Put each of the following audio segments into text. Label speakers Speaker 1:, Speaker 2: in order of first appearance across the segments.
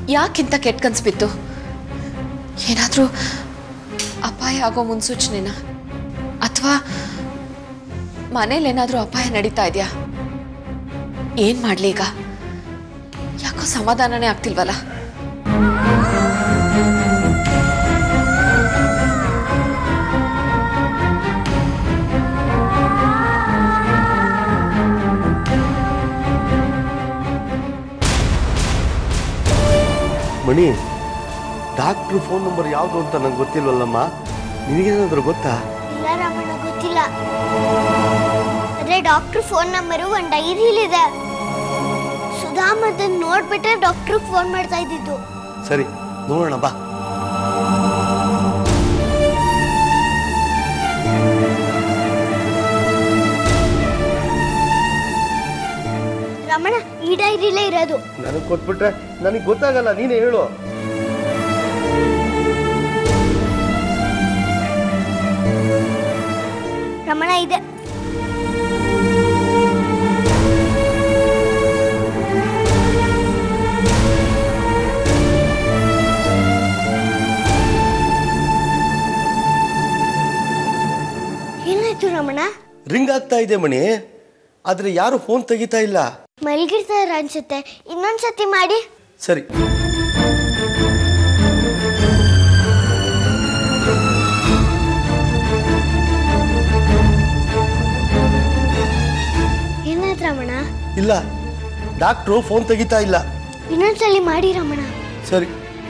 Speaker 1: ಯಾಕಿಂತ ಕೆಟ್ಟ ಕನ್ಸು ಬಿತ್ತು ಏನಾದರೂ ಅಪಾಯ ಆಗೋ ಮುನ್ಸೂಚನೆನ ಅಥವಾ ಮನೇಲಿ ಏನಾದರೂ ಅಪಾಯ ನಡೀತಾ ಇದೆಯಾ ಏನು ಮಾಡಲಿ ಈಗ ಯಾಕೋ ಸಮಾಧಾನನೇ ಆಗ್ತಿಲ್ವಲ್ಲ
Speaker 2: ಮಣಿ ಡಾಕ್ಟ್ರು ಫೋನ್ ನಂಬರ್ ಯಾವುದು ಅಂತ ನಂಗೆ ಗೊತ್ತಿಲ್ವಲ್ಲಮ್ಮ ನಿನಗೇನಾದ್ರೂ ಗೊತ್ತಾ
Speaker 3: ಇಲ್ಲ ರಮಣ ಗೊತ್ತಿಲ್ಲ ಆದ್ರೆ ಡಾಕ್ಟರ್ ಫೋನ್ ನಂಬರು ಒಂದು ಡೈರಿಲಿದೆ ಸುಧಾಮ್ ಅದನ್ನ ನೋಡ್ಬಿಟ್ರೆ ಡಾಕ್ಟರ್ ಫೋನ್ ಮಾಡ್ತಾ ಇದ್ದಿದ್ದು
Speaker 2: ಸರಿ ನೋಡೋಣ ಬಾ
Speaker 3: ರಮಣ ಈ ಡೈರಿಲೇ ಇರೋದು
Speaker 2: ನನಗೆ ಕೊಟ್ಬಿಟ್ರೆ ನನಗೆ ಗೊತ್ತಾಗಲ್ಲ ನೀನೇ ಹೇಳು
Speaker 3: ರಮಣ ಇದೆ ಏನಾಯ್ತು ರಮಣ
Speaker 2: ರಿಂಗ್ ಆಗ್ತಾ ಇದೆ ಮಣಿ ಆದ್ರೆ ಯಾರು ಫೋನ್ ತೆಗಿತಾ ಇಲ್ಲ
Speaker 3: ಮಲ್ಗಿರ್ತಾರ ಅನ್ಸುತ್ತೆ ಇನ್ನೊಂದ್ಸತಿ ಮಾಡಿ
Speaker 2: ಸರಿ
Speaker 3: ಏನಾಯ್ತು ರಮಣ
Speaker 2: ಇಲ್ಲ ಡಾಕ್ಟ್ರು ಫೋನ್ ತೆಗಿತಾ ಇಲ್ಲ
Speaker 3: ಇನ್ನೊಂದ್ಸಲಿ ಮಾಡಿ ರಮಣ
Speaker 2: ಸರಿ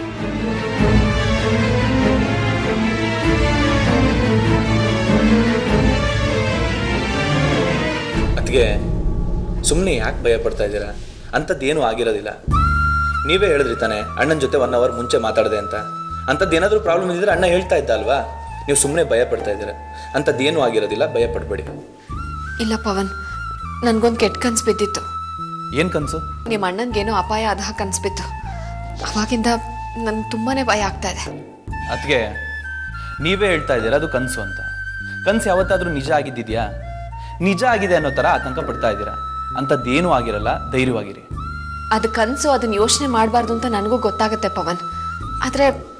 Speaker 4: ಅದಕ್ಕೆ ಸುಮ್ಮನೆ ಯಾಕೆ ಭಯ ಪಡ್ತಾ ಇದ್ದೀರಾ ಅಂಥದ್ದೇನೂ ಆಗಿರೋದಿಲ್ಲ ನೀವೇ ಹೇಳಿದ್ರಿ ತಾನೆ ಅಣ್ಣನ ಜೊತೆ ಒನ್ ಅವರ್ ಮುಂಚೆ ಮಾತಾಡಿದೆ ಅಂತ ಅಂಥದ್ದು ಏನಾದರೂ ಪ್ರಾಬ್ಲಮ್ ಇದ್ದರೆ ಅಣ್ಣ ಹೇಳ್ತಾ ಇದ್ದ ಅಲ್ವಾ ನೀವು ಸುಮ್ಮನೆ ಭಯ ಪಡ್ತಾ ಇದ್ದೀರಾ ಅಂಥದ್ದೇನೂ ಆಗಿರೋದಿಲ್ಲ ಭಯ ಪಡಬೇಡಿ
Speaker 1: ಇಲ್ಲ ಪವನ್ ನನಗೊಂದು ಕೆಟ್ಟ ಕನ್ಸು ಬಿದ್ದಿತ್ತು
Speaker 4: ಏನು ಕನಸು
Speaker 1: ನಿಮ್ಮ ಅಣ್ಣನಿಗೇನೋ ಅಪಾಯ ಆದ ಕನ್ಸು ಬಿತ್ತು ಅವಾಗಿಂದ ನನ್ಗೆ ತುಂಬಾ ಭಯ ಆಗ್ತಾ ಇದೆ
Speaker 4: ಅದಕ್ಕೆ ನೀವೇ ಹೇಳ್ತಾ ಇದ್ದೀರಾ ಅದು ಕನಸು ಅಂತ ಕನಸು ಯಾವತ್ತಾದರೂ ನಿಜ ಆಗಿದ್ದಿದೆಯಾ ನಿಜ ಆಗಿದೆ ಅನ್ನೋ ಥರ ಆತಂಕ ಪಡ್ತಾ ಇದ್ದೀರಾ ಅಂಥದ್ದೇನೂ ಆಗಿರಲ್ಲ ಧೈರ್ಯವಾಗಿರಿ
Speaker 1: ಅದು ಕನಸು ಅದನ್ನ ಯೋಚನೆ ಮಾಡಬಾರ್ದು ಅಂತ ನನಗೂ ಗೊತ್ತಾಗುತ್ತೆ ಪವನ್ ಆದರೆ